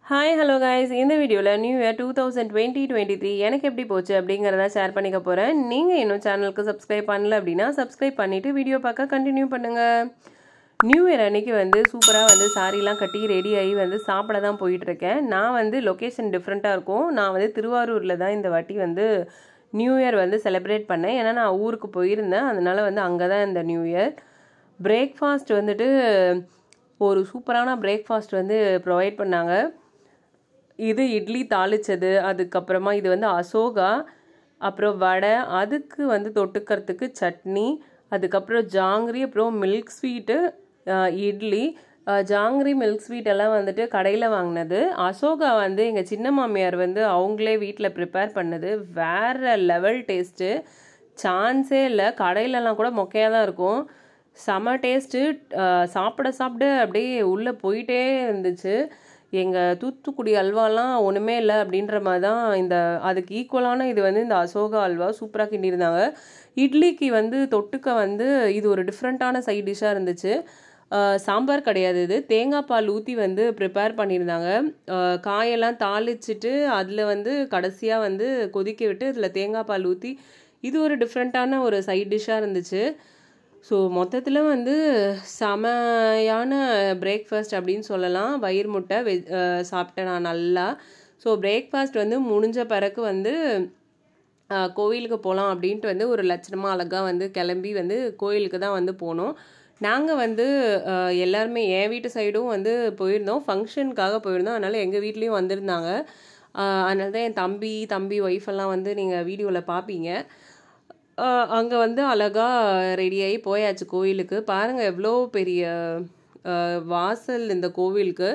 hi hello guys இந்த வீடியோவில் new year two thousand twenty twenty three எனக்கு எப்படி போச்சு அப்படிங்கிறத ஷேர் பண்ணிக்க போகிறேன் நீங்கள் இன்னும் சேனலுக்கு சப்ஸ்கிரைப் பண்ணல அப்படின்னா சப்ஸ்கிரைப் பண்ணிவிட்டு வீடியோ பார்க்க கண்டினியூ பண்ணுங்கள் நியூ இயர் அன்னைக்கு வந்து சூப்பராக வந்து சாரீலாம் கட்டி ரெடி ஆகி வந்து சாப்பிட தான் போயிட்டுருக்கேன் நான் வந்து லொக்கேஷன் டிஃப்ரெண்ட்டாக இருக்கும் நான் வந்து திருவாரூரில் தான் இந்த வாட்டி வந்து நியூ இயர் வந்து செலிப்ரேட் பண்ணேன் ஏன்னா நான் ஊருக்கு போயிருந்தேன் அதனால வந்து அங்கே தான் இந்த நியூ இயர் பிரேக்ஃபாஸ்ட் வந்துட்டு ஒரு சூப்பரான பிரேக்ஃபாஸ்ட் வந்து ப்ரொவைட் பண்ணாங்க இது இட்லி தாளிச்சது அதுக்கப்புறமா இது வந்து அசோகா அப்புறம் வடை அதுக்கு வந்து தொட்டுக்கிறதுக்கு சட்னி அதுக்கப்புறம் ஜாங்கிரி அப்புறம் மில்க் ஸ்வீட்டு இட்லி அஹ், ஜாங்கிரி மில்க் ஸ்வீட் எல்லாம் வந்துட்டு கடையில் வாங்கினது அசோகா வந்து எங்கள் சின்ன மாமியார் வந்து அவங்களே வீட்டில் ப்ரிப்பேர் பண்ணது வேற லெவல் டேஸ்ட்டு சான்ஸே இல்லை கடையிலலாம் கூட மொக்கையாக தான் இருக்கும் செம டேஸ்ட்டு சாப்பிட சாப்பிட அப்படியே உள்ளே போயிட்டே இருந்துச்சு எங்கள் தூத்துக்குடி அல்வாலாம் ஒன்றுமே இல்லை அப்படின்ற மாதிரி தான் இந்த அதுக்கு ஈக்குவலான இது வந்து இந்த அசோகா அல்வா சூப்பராக கிண்டியிருந்தாங்க இட்லிக்கு வந்து தொட்டுக்க வந்து இது ஒரு டிஃப்ரெண்ட்டான சைட் டிஷ்ஷாக இருந்துச்சு அஹ் சாம்பார் கிடையாது இது தேங்காய் பால் ஊற்றி வந்து ப்ரிப்பேர் பண்ணியிருந்தாங்க அஹ் காயெல்லாம் தாளிச்சிட்டு அதில் வந்து கடைசியாக வந்து கொதிக்க விட்டு இதில் தேங்காய் பால் ஊற்றி இது ஒரு டிஃப்ரெண்ட்டான ஒரு சைட் டிஷ்ஷாக இருந்துச்சு ஸோ மொத்தத்தில் வந்து செமையான பிரேக்ஃபாஸ்ட் அப்படின்னு சொல்லலாம் வயிறு முட்டை வெஜ் சாப்பிட்டேன் நான் நல்லா ஸோ பிரேக்ஃபாஸ்ட் வந்து முடிஞ்ச பிறகு வந்து ஆஹ், கோவிலுக்கு போகலாம் அப்படின்ட்டு வந்து ஒரு லட்சணமாக அழகாக வந்து கிளம்பி வந்து கோயிலுக்கு தான் வந்து போனோம் நாங்கள் வந்து ஆஹ், எல்லாருமே என் வீட்டு சைடும் வந்து போயிருந்தோம் ஃபங்க்ஷனுக்காக போயிருந்தோம் அதனால் எங்கள் வீட்லேயும் வந்திருந்தாங்க அதனால தான் என் தம்பி தம்பி ஒய்ஃப் எல்லாம் வந்து நீங்கள் வீடியோவில் பார்ப்பீங்க அங்கே வந்து அழகாக ரெடியாகி போயாச்சு கோயிலுக்கு பாருங்கள் எவ்வளோ பெரிய ஆஹ், வாசல் இந்த கோவிலுக்கு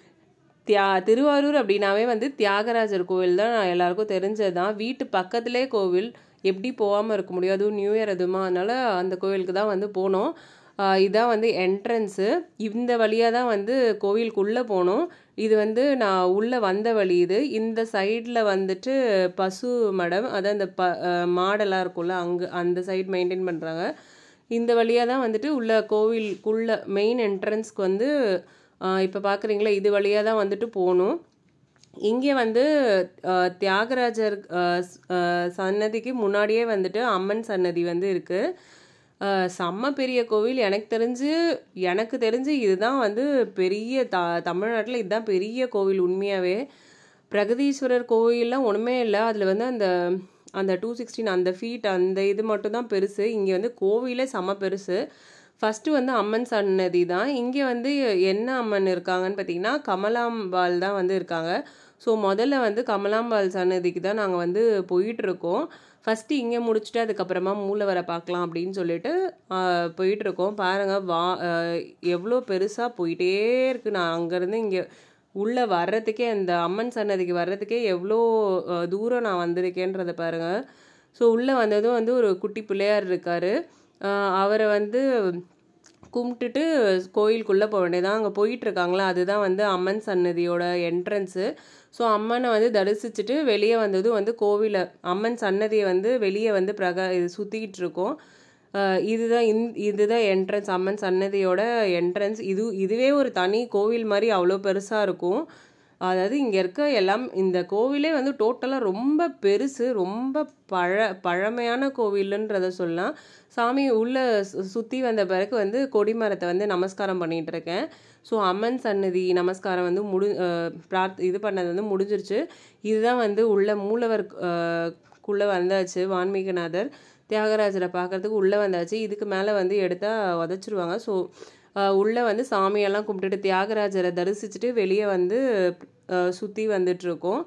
தியா திருவாரூர் அப்படின்னாவே வந்து தியாகராஜர் கோவில் தான் நான் எல்லாருக்கும் தெரிஞ்சது தான் வீட்டு பக்கத்திலே கோவில் எப்படி போகாமல் இருக்க முடியும் அதுவும் நியூ இயர் அதுமா அதனால அந்த கோவிலுக்கு தான் வந்து போனோம் ஆஹ் இதான் வந்து என்ட்ரன்ஸு இந்த வழியாக தான் வந்து கோவிலுக்குள்ளே போனோம் இது வந்து நான் உள்ளே வந்த வழி இது இந்த சைடில் வந்துட்டு பசு மடம் அதான் இந்த ப ஆஹ் மாடெல்லாம் இருக்கும்ல அங்கே அந்த சைடு மெயின்டைன் பண்ணுறாங்க இந்த வழியாக தான் வந்துட்டு உள்ள கோவிலுக்குள்ள மெயின் என்ட்ரன்ஸ்க்கு வந்து இப்போ பார்க்குறீங்களா இது வழியாக தான் வந்துட்டு போகணும் இங்கே வந்து ஆஹ், தியாகராஜர் ஆஹ், ஸ்- ஆஹ், சன்னதிக்கு முன்னாடியே வந்துட்டு அம்மன் சன்னதி வந்து இருக்குது செம்ம பெரிய கோவில் எனக்கு தெரிஞ்சு எனக்கு தெரிஞ்சு இதுதான் வந்து பெரிய த தமிழ்நாட்டில் இதுதான் பெரிய கோவில் உண்மையாகவே பிரகதீஸ்வரர் கோயில்லாம் ஒன்றுமே இல்லை அதில் வந்து அந்த அந்த டூ சிக்ஸ்டீன் அந்த ஃபீட் அந்த இது மட்டும் தான் பெருசு இங்கே வந்து கோவிலே செம்ம பெருசு ஃபஸ்ட்டு வந்து அம்மன் சன்னதி தான் இங்கே வந்து என்ன அம்மன் இருக்காங்கன்னு பார்த்தீங்கன்னா கமலாம்பாள் தான் வந்து இருக்காங்க ஸோ முதல்ல வந்து கமலாம்பாள் சன்னதிக்கு தான் நாங்கள் வந்து போயிட்டுருக்கோம் ஃபஸ்ட்டு இங்கே முடிச்சுட்டு அதுக்கப்புறமா மூலவரை பார்க்கலாம் அப்படின்னு சொல்லிட்டு ஆஹ், போயிட்டுருக்கோம் பாருங்கள் வா ஆஹ், எவ்வளோ பெருசாக போயிட்டே இருக்கு நான் அங்கேருந்து இங்கே உள்ளே வர்றதுக்கே அந்த அம்மன் சன்னதிக்கு வர்றதுக்கே எவ்வளோ அஹ், தூரம் நான் வந்திருக்கேன்றதை பாருங்கள் ஸோ உள்ளே வந்ததும் வந்து ஒரு குட்டி பிள்ளையார் இருக்கார் அவரை வந்து கும்பிட்டுட்டு கோயிலுக்குள்ளே போக வேண்டியதான் அங்கே போயிட்டுருக்காங்களா அதுதான் வந்து அம்மன் சன்னதியோட என்ட்ரன்ஸு ஸோ அம்மனை வந்து தரிசிச்சுட்டு வெளியே வந்ததும் வந்து கோவிலை அம்மன் சன்னதியை வந்து வெளியே வந்து பிரகா இது சுற்றிக்கிட்டு இருக்கோம் அஹ் இதுதான் இந் இதுதான் என்ட்ரன்ஸ் அம்மன் சன்னதியோட என்ட்ரன்ஸ் இது இதுவே ஒரு தனி கோவில் மாதிரி அவ்வளோ பெருசாக இருக்கும் அதாவது இங்கே இருக்க எல்லாம் இந்த கோவிலே வந்து டோட்டலாக ரொம்ப பெருசு ரொம்ப பழ பழமையான கோவிலுன்றத சொல்லலாம் சாமி உள்ளே சுற்றி வந்த பிறகு வந்து கொடிமரத்தை வந்து நமஸ்காரம் பண்ணிட்டு இருக்கேன் ஸோ அம்மன் சன்னதி நமஸ்காரம் வந்து முடி அஹ் பிரார்த் இது பண்ணது வந்து முடிஞ்சிருச்சு இதுதான் வந்து உள்ள மூலவர் அஹ், குள்ள வந்தாச்சு வான்மீகநாதர் தியாகராஜரை பார்க்கறதுக்கு உள்ளே வந்தாச்சு இதுக்கு மேலே வந்து எடுத்தால் உதச்சிருவாங்க ஸோ உள்ளே வந்து சாமியெல்லாம் கும்பிட்டுட்டு தியாகராஜரை தரிசிச்சுட்டு வெளியே வந்து சுற்றி வந்துட்டுருக்கோம்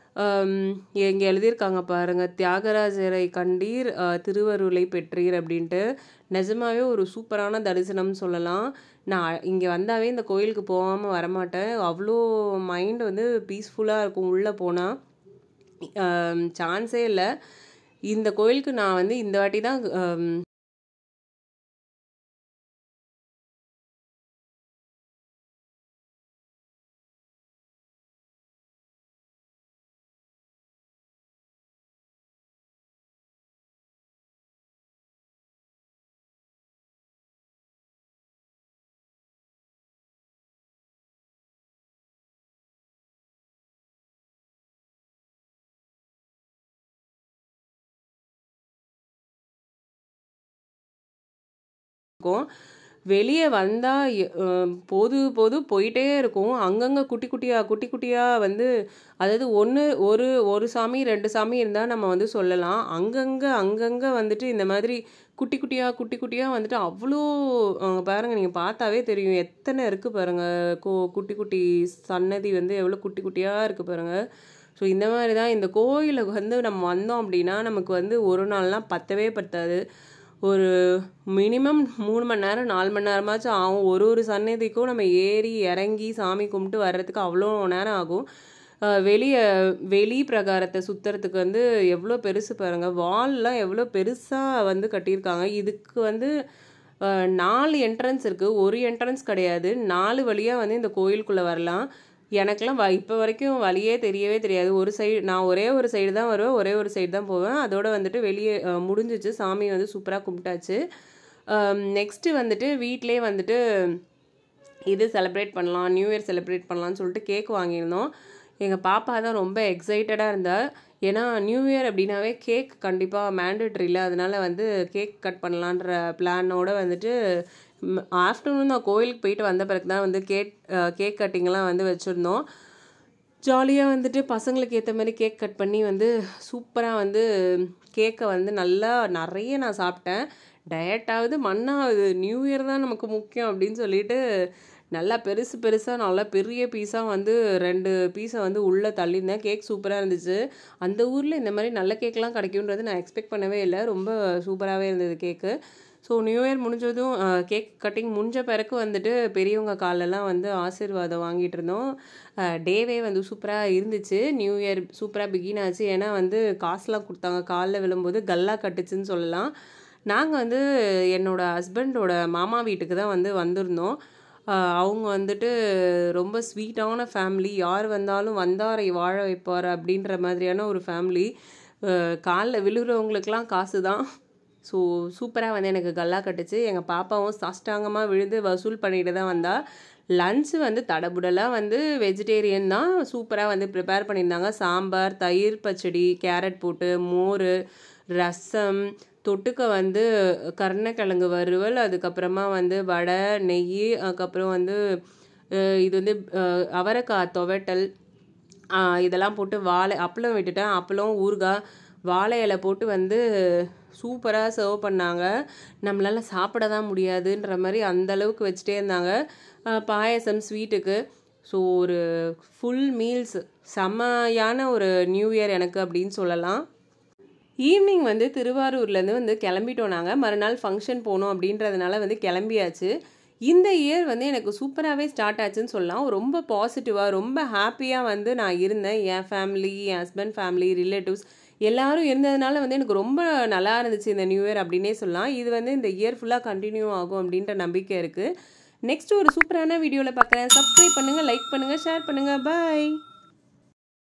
இங்கே எழுதியிருக்காங்க பாருங்க தியாகராஜரை கண்டீர் அஹ், திருவருளை பெற்றீர் அப்படின்ட்டு நிஜமாவே ஒரு சூப்பரான தரிசனம் சொல்லலாம் நான் இங்கே வந்தாவே இந்த கோயிலுக்கு போகாமல் வரமாட்டேன் அவ்வளோ மைண்ட் வந்து பீஸ்ஃபுல்லாக இருக்கும் உள்ளே போனால் சான்ஸே இல்லை இந்த கோயிலுக்கு நான் வந்து இந்த வாட்டி தான் இருக்கும் வெளியே வந்தால் பொது பொது போயிட்டே இருக்கும் அங்கங்கே குட்டி குட்டியாக குட்டி குட்டியாக வந்து அதாவது ஒன்று ஒரு ஒரு சாமி ரெண்டு சாமி இருந்தால் நம்ம வந்து சொல்லலாம் அங்கங்கே அங்கங்கே வந்துட்டு இந்த மாதிரி குட்டி குட்டியாக குட்டி குட்டியாக வந்துட்டு அவ்வளோ அங்கே பாருங்கள் நீங்கள் பார்த்தாவே தெரியும் எத்தனை இருக்குது பாருங்கள் கோ குட்டி குட்டி சன்னதி வந்து எவ்வளோ குட்டி குட்டியாக இருக்குது பாருங்கள் ஸோ இந்த மாதிரி தான் இந்த கோயிலுக்கு வந்து நம்ம வந்தோம் அப்படின்னா நமக்கு வந்து ஒரு நாள்லாம் பத்தவே பத்தாது ஒரு மினிமம் மூணு மணி நேரம் நாலு மணி நேரமாச்சும் ஆகும் ஒரு ஒரு சன்னதிக்கும் நம்ம ஏறி இறங்கி சாமி கும்பிட்டு வர்றதுக்கு அவ்வளோ நேரம் ஆகும் வெளியே வெளி பிரகாரத்தை சுற்றுறதுக்கு வந்து எவ்வளோ பெருசு பாருங்கள் வால்லாம் எவ்வளோ பெருசாக வந்து கட்டியிருக்காங்க இதுக்கு வந்து நாலு என்ட்ரன்ஸ் இருக்குது ஒரு என்ட்ரன்ஸ் கிடையாது நாலு வழியாக வந்து இந்த கோயிலுக்குள்ளே வரலாம் எனக்கெல்லாம் வ இப்போ வரைக்கும் வழியே தெரியவே தெரியாது ஒரு சைடு நான் ஒரே ஒரு சைடு தான் வருவேன் ஒரே ஒரு சைடு தான் போவேன் அதோட வந்துட்டு வெளியே முடிஞ்சிச்சு சாமி வந்து சூப்பராக கும்பிட்டாச்சு நெக்ஸ்ட்டு வந்துட்டு வீட்டிலே வந்துட்டு இது செலிப்ரேட் பண்ணலாம் நியூ இயர் செலிப்ரேட் பண்ணலாம்னு சொல்லிட்டு கேக் வாங்கியிருந்தோம் எங்கள் பாப்பா தான் ரொம்ப எக்ஸைட்டடாக இருந்தால் ஏன்னா நியூ இயர் அப்படின்னாவே கேக் கண்டிப்பாக மேண்டட்ரியில் அதனால வந்து கேக் கட் பண்ணலான்ற பிளானோடு வந்துட்டு ஆஃப்டர்நூன் நான் கோயிலுக்கு போயிட்டு வந்த பிறகு தான் வந்து கேக் கேக் கட்டிங்லாம் வந்து வச்சுருந்தோம் ஜாலியாக வந்துட்டு பசங்களுக்கு ஏற்ற மாதிரி கேக் கட் பண்ணி வந்து சூப்பராக வந்து கேக்கை வந்து நல்லா நிறைய நான் சாப்பிட்டேன் டயட்டாவது மண்ணாவது நியூ இயர் தான் நமக்கு முக்கியம் அப்படின்னு சொல்லிட்டு நல்லா பெருசு பெருசாக நல்லா பெரிய பீஸாக வந்து ரெண்டு பீஸை வந்து உள்ளே தள்ளியிருந்தேன் கேக் சூப்பராக இருந்துச்சு அந்த ஊரில் இந்த மாதிரி நல்ல கேக்லாம் கிடைக்குன்றது நான் எக்ஸ்பெக்ட் பண்ணவே இல்லை ரொம்ப சூப்பராகவே இருந்தது கேக்கு ஸோ நியூ இயர் முடிஞ்சதும் கேக் கட்டிங் முடிஞ்ச பிறகு வந்துட்டு பெரியவங்க காலெல்லாம் வந்து ஆசீர்வாதம் வாங்கிட்டு இருந்தோம் டேவே வந்து சூப்பராக இருந்துச்சு நியூ இயர் சூப்பராக பிகின் ஆச்சு ஏன்னா வந்து காசுலாம் கொடுத்தாங்க காலில் விழும்போது கல்லா கட்டுச்சுன்னு சொல்லலாம் நாங்கள் வந்து என்னோடய ஹஸ்பண்டோட மாமா வீட்டுக்கு தான் வந்து வந்திருந்தோம் அவங்க வந்துட்டு ரொம்ப ஸ்வீட்டான ஃபேமிலி யார் வந்தாலும் வந்தாரை வாழ வைப்பார் அப்படின்ற மாதிரியான ஒரு ஃபேமிலி காலில் விழுகிறவங்களுக்கெலாம் காசு தான் ஸோ சூப்பராக வந்து எனக்கு கல்லா கட்டுச்சு எங்கள் பாப்பாவும் சாஷ்டாங்கமாக விழுந்து வசூல் பண்ணிட்டு தான் வந்தா லன்ச்சு வந்து தடபுடலாக வந்து வெஜிடேரியன் தான் சூப்பராக வந்து ப்ரிப்பேர் பண்ணியிருந்தாங்க சாம்பார் தயிர் பச்சடி கேரட் போட்டு மோர் ரசம் தொட்டுக்க வந்து கருணக்கிழங்கு வறுவல் அதுக்கப்புறமா வந்து வடை நெய் அதுக்கப்புறம் வந்து இது வந்து அவரைக்காய் துவட்டல் இதெல்லாம் போட்டு வாழை அப்பளம் விட்டுட்டேன் அப்பளம் ஊறுகாய் வாழை இலை போட்டு வந்து சூப்பராக சர்வ் பண்ணாங்க நம்மளால் சாப்பிட தான் முடியாதுன்ற மாதிரி அந்தளவுக்கு வச்சுட்டே இருந்தாங்க பாயசம் ஸ்வீட்டுக்கு ஸோ ஒரு ஃபுல் மீல்ஸ் செம்மையான ஒரு நியூ இயர் எனக்கு அப்படின்னு சொல்லலாம் ஈவினிங் வந்து திருவாரூர்லேருந்து வந்து கிளம்பிட்டோம் நாங்கள் மறுநாள் ஃபங்க்ஷன் போகணும் அப்படின்றதுனால வந்து கிளம்பியாச்சு இந்த இயர் வந்து எனக்கு சூப்பராகவே ஸ்டார்ட் ஆச்சுன்னு சொல்லலாம் ரொம்ப பாசிட்டிவாக ரொம்ப ஹாப்பியாக வந்து நான் இருந்தேன் என் ஃபேமிலி என் ஹஸ்பண்ட் ஃபேமிலி ரிலேட்டிவ்ஸ் எல்லாரும் இருந்ததுனால வந்து எனக்கு ரொம்ப நல்லா இருந்துச்சு இந்த நியூ இயர் அப்படின்னே சொல்லலாம் இது வந்து இந்த இயர் ஃபுல்லாக கண்டினியூ ஆகும் அப்படின்ற நம்பிக்கை இருக்குது நெக்ஸ்ட் ஒரு சூப்பரான வீடியோவில் பார்க்குறேன் சப்ஸ்கிரைப் பண்ணுங்கள் லைக் பண்ணுங்கள் ஷேர் பண்ணுங்கள் பாய்